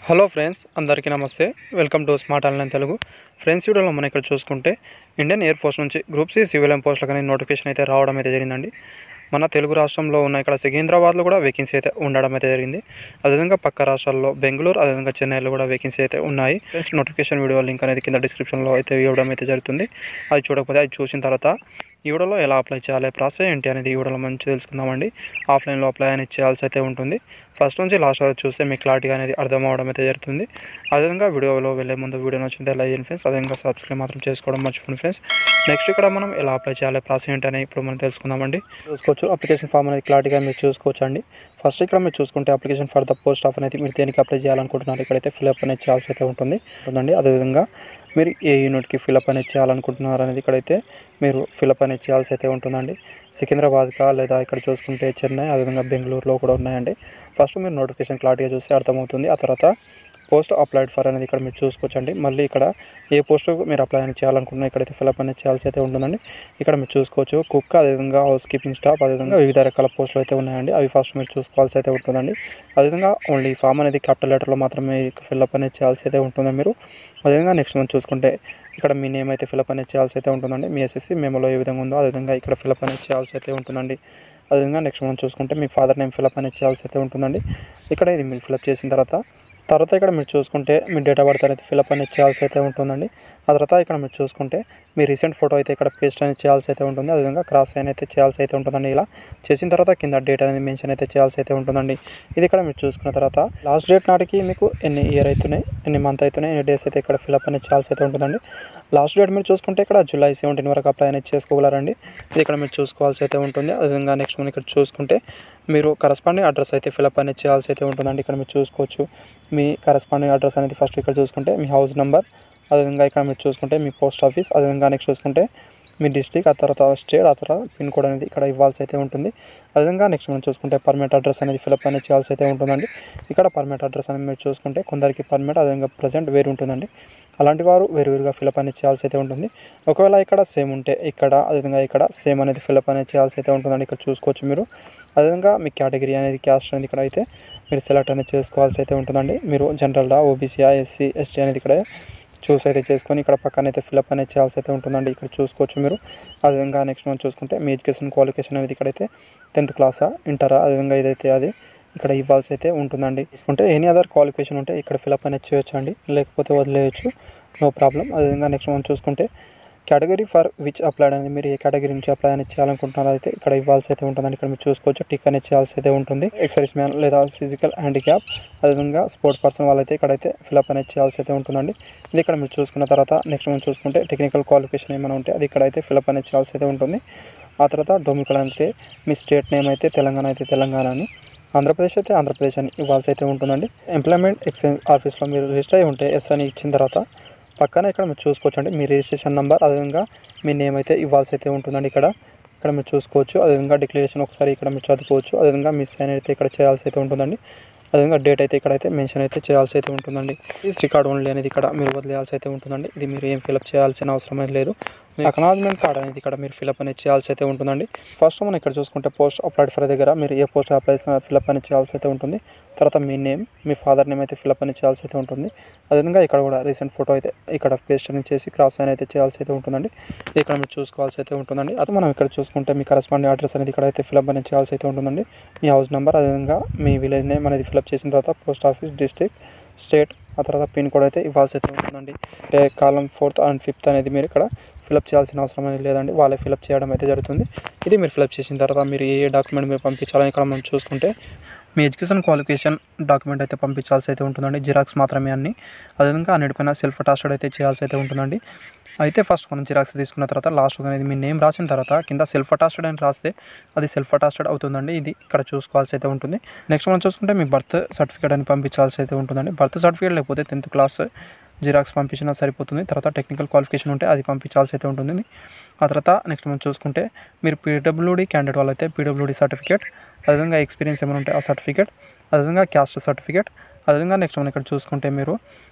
hello friends అందరికీ నమస్తే welcome to smart online Telugu friends వీడియోలో మనం ఇక్కడ చూసుకుంటే ఇండియన్ ఎయిర్ ఫోర్స్ నుంచి గ్రూప్ సి సివిల్ పోస్టులకు అనేది నోటిఫికేషన్ అయితే రావడం అయితే జరిగిందండి మన తెలుగు రాష్ట్రంలో ఉన్న ఇక్కడ సికింద్రాబాద్లో కూడా వేకెన్సీ అయితే ఉండడం అయితే జరిగింది అదేవిధంగా పక్క రాష్ట్రాల్లో బెంగళూరు అదేవిధంగా చెన్నైలో కూడా వేకెన్సీ అయితే ఉన్నాయి ఫ్రెండ్స్ నోటిఫికేషన్ వీడియో లింక్ అనేది కింద డిస్క్రిప్షన్లో అయితే ఇవ్వడం అయితే జరుగుతుంది అది చూడకపోతే అది చూసిన తర్వాత ఈ వీడియోలో ఎలా అప్లై చేయాలి ప్రాసెస్ ఏంటి అనేది ఈ వీడియోలో మంచి తెలుసుకుందామండి ఆఫ్లైన్లో అప్లై అనేది చేయాల్సి అయితే ఉంటుంది ఫస్ట్ నుంచి లాస్ట్ వరకు చూస్తే మీకు క్లారిటీగా అనేది అర్థం అవడం అయితే జరుగుతుంది అదేవిధంగా వీడియోలో వెళ్ళే ముందు వీడియో నచ్చితే లైక్ చేయండి ఫ్రెండ్స్ అదేవిధంగా సబ్స్క్రైబ్ మాత్రం చేసుకోవడం మర్చిపోండి ఫ్రెండ్స్ నెక్స్ట్ ఇక్కడ మనం ఎలా అప్లై చేయాలి ప్రాసెస్ ఏంటి అని ఇప్పుడు మనం తెలుసుకుందామండి చూసుకోవచ్చు అప్లికేషన్ ఫామ్ అనేది క్లారిటీగా మీరు చూసుకోవచ్చు అండి ఫస్ట్ ఇక్కడ మీరు చూసుకుంటే application for the post of అనేది మీరు దేనికి అప్లై చేయాలనుకుంటున్నారు ఇక్కడైతే ఫిల్అప్ అనేది చేయాల్సి అయితే ఉంటుంది ఉంటుందండి అదేవిధంగా మీరు ఏ యూనిట్కి ఫిల్అప్ అనేది చేయాలనుకుంటున్నారు అనేది ఇక్కడైతే మీరు ఫిల్అప్ అనేది చేయాల్సి అయితే ఉంటుందండి సికింద్రాబాద్కా లేదా ఇక్కడ చూసుకుంటే చెన్నై అదేవిధంగా బెంగళూరులో కూడా ఉన్నాయండి ఫస్ట్ మీరు నోటిఫికేషన్ క్లారిటీగా చూస్తే అర్థమవుతుంది ఆ తర్వాత పోస్ట్ అప్లైడ్ ఫర్ అనేది ఇక్కడ మీరు చూసుకోవచ్చండి మళ్ళీ ఇక్కడ ఏ పోస్ట్ మీరు అప్లై అనేది చేయాలనుకుంటున్నా ఇక్కడైతే ఫిల్అప్ అనేది చేయాల్సి అయితే ఉంటుందండి ఇక్కడ మీరు చూసుకోవచ్చు కుక్ అదేవిధంగా హౌస్ కీపింగ్ స్టాఫ్ అదేవిధంగా వివిధ రకాల పోస్టులు అయితే ఉన్నాయండి అవి ఫస్ట్ మీరు చూసుకోవాల్సి అయితే ఉంటుందండి అదేవిధంగా ఓన్లీ ఫామ్ అనేది క్యాపిటల్ లెటర్లో మాత్రమే ఫిల్అప్ అనేది చేయాల్సి అయితే ఉంటుంది మీరు అదేవిధంగా నెక్స్ట్ మనం చూసుకుంటే ఇక్కడ మీ నేమ్ అయితే ఫిల్అప్ అనేది చేయాల్సి అయితే ఉంటుందండి మీ ఎస్ఎస్సి మేమోలో ఏ విధంగా ఉందో అదేవిధంగా ఇక్కడ ఫిల్అప్ అనేది చేయాల్సి అయితే ఉంటుందండి అదేవిధంగా నెక్స్ట్ మనం చూసుకుంటే మీ ఫాదర్ నేమ్ ఫిల్అప్ అనేది చేయాల్సి అయితే ఉంటుందండి ఇక్కడ ఇది మీరు ఫిల్అప్ చేసిన తర్వాత తర్వాత ఇక్కడ మీరు చూసుకుంటే మీ డేట్ ఆఫ్ బర్త్ అనేది ఫిల్అప్ అనేది చేయాల్సి అయితే ఉంటుందండి ఆ తర్వాత ఇక్కడ మీరు చూసుకుంటే మీ రీసెంట్ ఫోటో అయితే ఇక్కడ పేస్ట్ అనేది చేయాల్సి అయితే ఉంటుంది అదేవిధంగా క్రాస్ సైన్ అయితే చేయాల్సి అయితే ఉంటుందండి ఇలా చేసిన తర్వాత కింద డేట్ అనేది మెన్షన్ అయితే చేయాల్సి అయితే ఉంటుందండి ఇది ఇక్కడ మీరు చూసుకున్న తర్వాత లాస్ట్ డేట్ నాటికి మీకు ఎన్ని ఇయర్ అవుతున్నాయి ఎన్ని మంత్ అవుతున్నాయి ఎన్ని డేస్ అయితే ఇక్కడ ఫిల్అప్ అనేది చేయాల్సి అయితే ఉంటుందండి లాస్ట్ డేట్ మీరు చూసుకుంటే ఇక్కడ జూలై సెవెంటీన్ వరకు అప్లై అనేది చేసుకోగలరండి ఇది ఇక్కడ మీరు చూసుకోవాల్సి అయితే ఉంటుంది అదేవిధంగా నెక్స్ట్ మనం ఇక్కడ చూసుకుంటే మీరు కరస్పాండింగ్ అడ్రస్ అయితే ఫిల్అప్ అనేది చేయాల్సి అయితే ఉంటుందండి ఇక్కడ మీరు చూసుకోవచ్చు మీ కరస్పాండింగ్ అడ్రస్ అనేది ఫస్ట్ ఇక్కడ చూసుకుంటే మీ హౌస్ నెంబర్ అదేవిధంగా ఇక్కడ మీరు చూసుకుంటే మీ పోస్ట్ ఆఫీస్ అదేవిధంగా నెక్స్ట్ చూసుకుంటే మీ డిస్టిక్ ఆ తర్వాత స్టేట్ ఆ తర్వాత పిన్ కోడ్ అనేది ఇక్కడ ఇవ్వాల్సి అయితే ఉంటుంది అదేవిధంగా నెక్స్ట్ మనం చూసుకుంటే పర్మనెంట్ అడ్రస్ అనేది ఫిల్అప్ అనేది చేయాల్సి అయితే ఉంటుందండి ఇక్కడ పర్మనెంట్ అడ్రస్ అనేది మీరు చూసుకుంటే కొందరికి పర్మనెంట్ అదేవిధంగా ప్రజెంట్ వేరు ఉంటుందండి అలాంటి వారు వేరువేరుగా ఫిల్అప్ అనేది చేయాల్సి అయితే ఉంటుంది ఒకవేళ ఇక్కడ సేమ్ ఉంటే ఇక్కడ అదేవిధంగా ఇక్కడ సేమ్ అనేది ఫిల్అప్ అనేది చేయాల్సి అయితే ఉంటుందండి ఇక్కడ చూసుకోవచ్చు మీరు అదేవిధంగా మీ కేటగిరీ అనేది క్యాస్ట్ అనేది ఇక్కడ అయితే మీరు సెలెక్ట్ అనేది చేసుకోవాల్సి అయితే ఉంటుందండి మీరు జనరల్గా ఓబీసీఆ ఎస్సీ ఎస్టీ అనేది ఇక్కడ చూస్ అయితే చేసుకొని ఇక్కడ పక్కన అయితే ఫిల్అప్ అనేది చేయాల్సి అయితే ఉంటుందండి ఇక్కడ చూసుకోవచ్చు మీరు అదేవిధంగా నెక్స్ట్ మనం చూసుకుంటే మీ ఎడ్యుకేషన్ క్వాలిఫికేషన్ అనేది ఇక్కడైతే టెన్త్ క్లాసా ఇంటరా అదేవిధంగా ఇదైతే అది ఇక్కడ ఇవ్వాల్సి అయితే ఉంటుందండి తీసుకుంటే ఎనీ అదర్ క్వాలిఫికేషన్ ఉంటే ఇక్కడ ఫిల్అప్ అనేది చేయొచ్చు అండి లేకపోతే వదిలేయచ్చు నో ప్రాబ్లం అదేవిధంగా నెక్స్ట్ మనం చూసుకుంటే కేటగిరీ ఫర్ విచ్ అప్లైడ్ అనేది మీరు ఏ కేటగిరీ నుంచి అప్లై అనేది చేయాలనుకుంటున్నారో అయితే ఇక్కడ ఇవ్వాల్సి అయితే ఉంటుందండి ఇక్కడ మీరు చూసుకోవచ్చు టిక్ అనేది చేయాల్సి అయితే ఉంటుంది ఎక్సర్సైజ్ మ్యాన్ లేదా ఫిజికల్ హ్యాండిక్యాప్ అదేవిధంగా స్పోర్ట్స్ పర్సన్ వాళ్ళైతే ఇక్కడైతే ఫిల్అప్ అనేది చేయాల్సి అయితే ఉంటుందండి ఇది ఇక్కడ మీరు చూసుకున్న తర్వాత నెక్స్ట్ మనం చూసుకుంటే టెక్నికల్ క్వాలిఫికేషన్ ఏమైనా ఉంటే అది ఇక్కడైతే ఫిల్అప్ అనేది చేయాల్సి అయితే ఉంటుంది ఆ తర్వాత డొమికల్ అయితే మీ స్టేట్ నేమ్ అయితే తెలంగాణ అయితే తెలంగాణ అని ఆంధ్రప్రదేశ్ అయితే ఆంధ్రప్రదేశ్ అని ఇవ్వాల్సి అయితే ఉంటుందండి ఎంప్లాయ్మెంట్ ఎక్స్చేంజ్ ఆఫీస్లో మీరు రిజిస్టర్ అయి ఉంటే ఎస్ అని ఇచ్చిన తర్వాత పక్కన ఇక్కడ మీరు చూసుకోవచ్చు అండి మీ రిజిస్ట్రేషన్ నెంబర్ అదేవిధంగా మీ నేమ్ అయితే ఇవ్వాల్సి అయితే ఉంటుందండి ఇక్కడ ఇక్కడ మీరు చూసుకోవచ్చు అదేవిధంగా డిక్లరేషన్ ఒకసారి ఇక్కడ మీరు చదువుకోవచ్చు అదేవిధంగా మీ సైన్ అయితే ఇక్కడ చేయాల్సి అయితే ఉంటుందండి అదేవిధంగా డేట్ అయితే ఇక్కడైతే మెన్షన్ అయితే చేయాల్సి అయితే ఉంటుందండి ఈ రికార్డ్ ఓన్లీ అనేది ఇక్కడ మీరు వదిలేయాల్సి అయితే ఉంటుందండి ఇది మీరు ఏం ఫిలప్ చేయాల్సిన అవసరం అనేది లేదు అక్నాలజ్మెంట్ కార్డ్ అనేది ఇక్కడ మీరు ఫిలప్ అనేది చేయాల్సి అయితే ఉంటుందండి ఫస్ట్ మనం ఇక్కడ చూసుకుంటే పోస్ట్ అప్లైడ్ ఫర్ దగ్గర మీరు ఏ పోస్ట్ అప్లై చేసినా ఫిలప్ అనేది చేయాల్సి అయితే ఉంటుంది తర్వాత మీ నేమ్ మీ ఫాదర్ నేమ్ అయితే ఫిలప్ అనేది చేయాల్సి అయితే ఉంటుంది అదేవిధంగా ఇక్కడ కూడా రీసెంట్ ఫోటో అయితే ఇక్కడ పేస్ట్ అనేది చేసి క్రాస్ అయిన అయితే చేయాల్సి అయితే ఉంటుందండి ఇది ఇక్కడ మీరు చూసుకోవాల్సి అయితే ఉంటుందండి అది మనం ఇక్కడ చూసుకుంటే మీ కరస్పాండింగ్ అడ్రస్ అనేది ఇక్కడ అయితే ఫిలప్ అనేది చేయాల్సి అయితే ఉంటుందండి మీ హౌస్ నెంబర్ అదేవిధంగా మీ విలేజ్ నేమ్ అనేది ఫిలప్ చేసిన తర్వాత పోస్ట్ ఆఫీస్ డిస్ట్రిక్ట్ స్టేట్ ఆ తర్వాత పిన్ కోడ్ అయితే ఇవ్వాల్సి అయితే ఉంటుందండి అంటే కాలం ఫోర్త్ అండ్ ఫిఫ్త్ అనేది మీరు ఇక్కడ ఫిలప్ చేయాల్సిన అవసరం అనేది లేదండి వాళ్ళే ఫిలప్ చేయడం అయితే జరుగుతుంది ఇది మీరు ఫిలప్ చేసిన తర్వాత మీరు ఏ డాక్యుమెంట్ మీరు పంపించాలని ఇక్కడ మనం చూసుకుంటే మీ ఎడ్యుకేషన్ క్వాలిఫికేషన్ డాక్యుమెంట్ అయితే పంపించాల్సి అయితే ఉంటుందండి జిరాక్స్ మాత్రమే అన్ని అదేవిధంగా అన్నిటిపైన సెల్ఫ్ అటాస్టెడ్ అయితే చేయాల్సి అయితే ఉంటుందండి అయితే ఫస్ట్ మనం జిరాక్స్ తీసుకున్న తర్వాత లాస్ట్ అనేది మీ నేమ్ రాసిన తర్వాత కింద సెల్ఫ్ అటాస్టెడ్ అని రాస్తే అది సెల్ఫ్ అటాస్టెడ్ అవుతుందండి ఇది ఇక్కడ చూసుకోవాల్సి అయితే ఉంటుంది నెక్స్ట్ మనం చూసుకుంటే మీ బర్త్ సర్టిఫికేట్ అని పంపించాల్సి అయితే ఉంటుందండి బర్త్ సర్టిఫికేట్ లేకపోతే టెన్త్ క్లాస్ జిరాక్స్ పంపించినా సరిపోతుంది తర్వాత టెక్నికల్ క్వాలిఫికేషన్ ఉంటే అది పంపించాల్సి అయితే ఉంటుంది ఆ తర్వాత నెక్స్ట్ మనం చూసుకుంటే మీరు పీడబ్ల్యూడీ క్యాండిడేట్ వాళ్ళైతే పీడబ్ల్యూడీ సర్టిఫికేట్ అదేవిధంగా ఎక్స్పీరియన్స్ ఏమైనా ఉంటే ఆ సర్టిఫికేట్ అదేవిధంగా క్యాస్ట్ సర్టిఫికేట్ అదేవిధంగా నెక్స్ట్ మనం ఇక్కడ చూసుకుంటే మీరు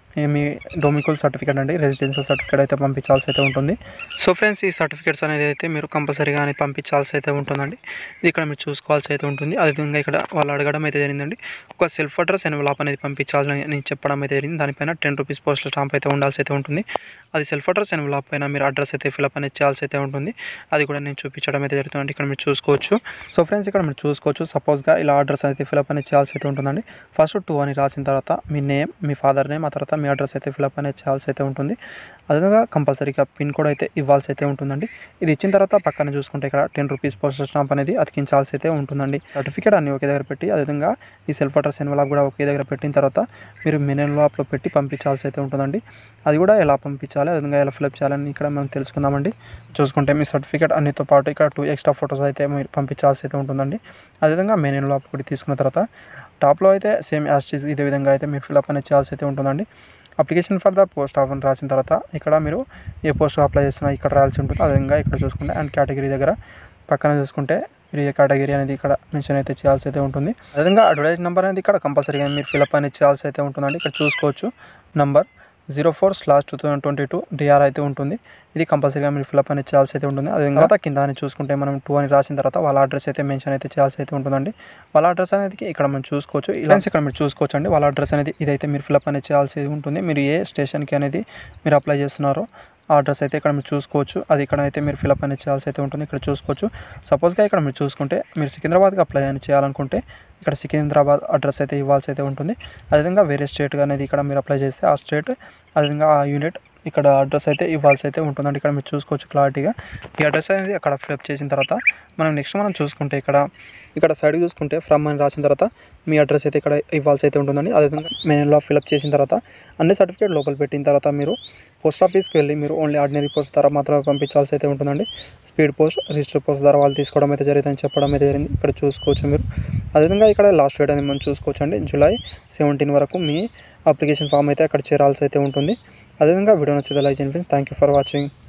మీ డొమికుల్ సర్టిఫికేట్ అండి రెసిడెన్షియల్ సర్టిఫికేట్ అయితే పంపించాల్సి అయితే ఉంటుంది సో ఫ్రెండ్స్ ఈ సర్టిఫికేట్స్ అనేది అయితే మీరు కంపల్సరీగా అనేది పంపించాల్సి అయితే ఉంటుందండి ఇది ఇక్కడ మీరు చూసుకోవాల్సి అయితే ఉంటుంది అదేవిధంగా ఇక్కడ వాళ్ళు అడగడం అయితే జరిగిందండి ఒక సెల్ఫ్ అడ్రస్ ఎన్వలాప్ అనేది పంపించాలని నేను చెప్పడం అయితే జరిగింది దానిపైన టెన్ రూపీస్ పోస్టల్ స్టాంప్ అయితే ఉండాల్సి అయితే ఉంటుంది అది సెల్ఫ్ అడ్రస్ ఎన్వలాప్ పైన మీరు అడ్రస్ అయితే ఫిలప్ అనేది చేయాల్సి అయితే ఉంటుంది అది కూడా నేను చూపించడం అయితే జరుగుతుంది ఇక్కడ మీరు చూసుకోవచ్చు సో ఫ్రెండ్స్ ఇక్కడ మీరు చూసుకోవచ్చు సపోజ్గా ఇలా అడ్రస్ అయితే ఫిలప్ అనేది చేయాల్సి అయితే ఉంటుందండి ఫస్ట్ టూ అని రాసిన తర్వాత మీ నేమ్ మీ ఫాదర్ నేమ్ ఆ తర్వాత మీ అడ్రస్ అయితే ఫిలప్ అనేది చేయాల్సి అయితే ఉంటుంది అదేవిధంగా కంపల్సరీగా పిన్ కోడ్ అయితే ఇవ్వాల్సి అయితే ఉంటుందండి ఇది ఇచ్చిన తర్వాత పక్కన చూసుకుంటే ఇక్కడ టెన్ రూపీస్ పోస్టల్ స్టాంప్ అనేది అతికించాల్సి అయితే ఉంటుందండి సర్టిఫికేట్ అన్ని ఒకే దగ్గర పెట్టి అదేవిధంగా ఈ సెల్ఫ్ అడ్రస్ ఎన్వలాప్ కూడా ఒకే దగ్గర పెట్టిన తర్వాత మీరు మెయిన్ ఎన్వలాప్లో పెట్టి పంపించాల్సి అయితే ఉంటుందండి అది కూడా ఎలా పంపించాలి అదేవిధంగా ఎలా ఫిలప్ చేయాలని ఇక్కడ మనం తెలుసుకుందామండి చూసుకుంటే మీ సర్టిఫికేట్ అన్నితో పాటు ఇక్కడ టూ ఎక్స్ట్రా ఫొటోస్ అయితే మీరు పంపించాల్సి అయితే ఉంటుందండి అదేవిధంగా మెయిన్ ఎన్వలాప్ కూడా తీసుకున్న తర్వాత టాప్లో అయితే సేమ్ యాస్టీస్ ఇదే విధంగా అయితే మీరు ఫిలప్ అనేది చేయాల్సి అయితే ఉంటుందండి application for the post of అని రాసిన తర్వాత ఇక్కడ మీరు ఏ పోస్ట్ అప్లై చేస్తున్నా ఇక్కడ రాయాల్సి ఉంటుంది అదేవిధంగా ఇక్కడ చూసుకుంటే అండ్ కేటగిరీ దగ్గర పక్కన చూసుకుంటే మీరు ఏ కేటగిరీ అనేది ఇక్కడ మెన్షన్ అయితే చేయాల్సి అయితే ఉంటుంది అదేవిధంగా అడ్వర్టైజ్ నెంబర్ అనేది ఇక్కడ కంపల్సరీగా మీరు ఫిలప్ అనేది చేయాల్సి అయితే ఉంటుందండి ఇక్కడ చూసుకోవచ్చు number zero four slash two thousand twenty two DR అయితే ఉంటుంది ఇది కంపల్సరీగా మీరు ఫిలప్ అనేది చేయాల్సి అయితే ఉంటుంది అదే తర్వాత కింద అని చూసుకుంటే మనం టూ అని రాసిన తర్వాత వాళ్ళ అడ్రస్ అయితే మెన్షన్ అయితే చేయాల్సి అయితే ఉంటుందండి వాళ్ళ అడ్రస్ అనేది ఇక్కడ మనం చూసుకోవచ్చు ఇలా ఇక్కడ మీరు చూసుకోవచ్చు అండి వాళ్ళ అడ్రస్ అనేది ఇదైతే మీరు ఫిలప్ అనేది చేయాల్సి ఉంటుంది మీరు ఏ స్టేషన్కి అనేది మీరు అప్లై చేస్తున్నారో ఆ అడ్రస్ అయితే ఇక్కడ మీరు చూసుకోవచ్చు అది ఇక్కడ అయితే మీరు ఫిలప్ అనేది చేయాల్సి అయితే ఉంటుంది ఇక్కడ చూసుకోవచ్చు సపోజ్గా ఇక్కడ మీరు చూసుకుంటే మీరు సికింద్రాబాద్కి అప్లై అని చేయాలనుకుంటే ఇక్కడ సికింద్రాబాద్ అడ్రస్ అయితే ఇవ్వాల్సి అయితే ఉంటుంది అదేవిధంగా వేరే స్టేట్ అనేది ఇక్కడ మీరు అప్లై చేస్తే ఆ స్టేట్ అదేవిధంగా ఆ యూనిట్ ఇక్కడ అడ్రస్ అయితే ఇవ్వాల్సి అయితే ఉంటుందండి ఇక్కడ మీరు చూసుకోవచ్చు క్లారిటీగా ఈ అడ్రస్ అనేది అక్కడ ఫిలప్ చేసిన తర్వాత మనం నెక్స్ట్ మనం చూసుకుంటే ఇక్కడ ఇక్కడ సైడ్ చూసుకుంటే ఫ్రమ్ అని రాసిన తర్వాత మీ అడ్రస్ అయితే ఇక్కడ ఇవ్వాల్సి అయితే ఉంటుందండి అదేవిధంగా మెయిన్లో ఫిలప్ చేసిన తర్వాత అన్ని సర్టిఫికేట్ లోపల పెట్టిన తర్వాత మీరు పోస్ట్ ఆఫీస్కి వెళ్ళి మీరు ఓన్లీ ఆర్డినరీ పోస్ట్ ద్వారా మాత్రమే పంపించాల్సి అయితే ఉంటుందండి స్పీడ్ పోస్ట్ రిజిస్టర్ పోస్ట్ ద్వారా వాళ్ళు తీసుకోవడం అయితే జరిగిందని చెప్పడం అయితే జరిగింది ఇక్కడ చూసుకోవచ్చు మీరు అదేవిధంగా ఇక్కడ లాస్ట్ డేట్ అనేది మనం చూసుకోవచ్చు అండి జూలై సెవెంటీన్ వరకు మీ అప్లికేషన్ ఫామ్ అయితే అక్కడ చేరాల్సి అయితే ఉంటుంది అదేవిధంగా వీడియో నచ్చితే లైక్ చేయండి థ్యాంక్ యూ ఫర్ వాచింగ్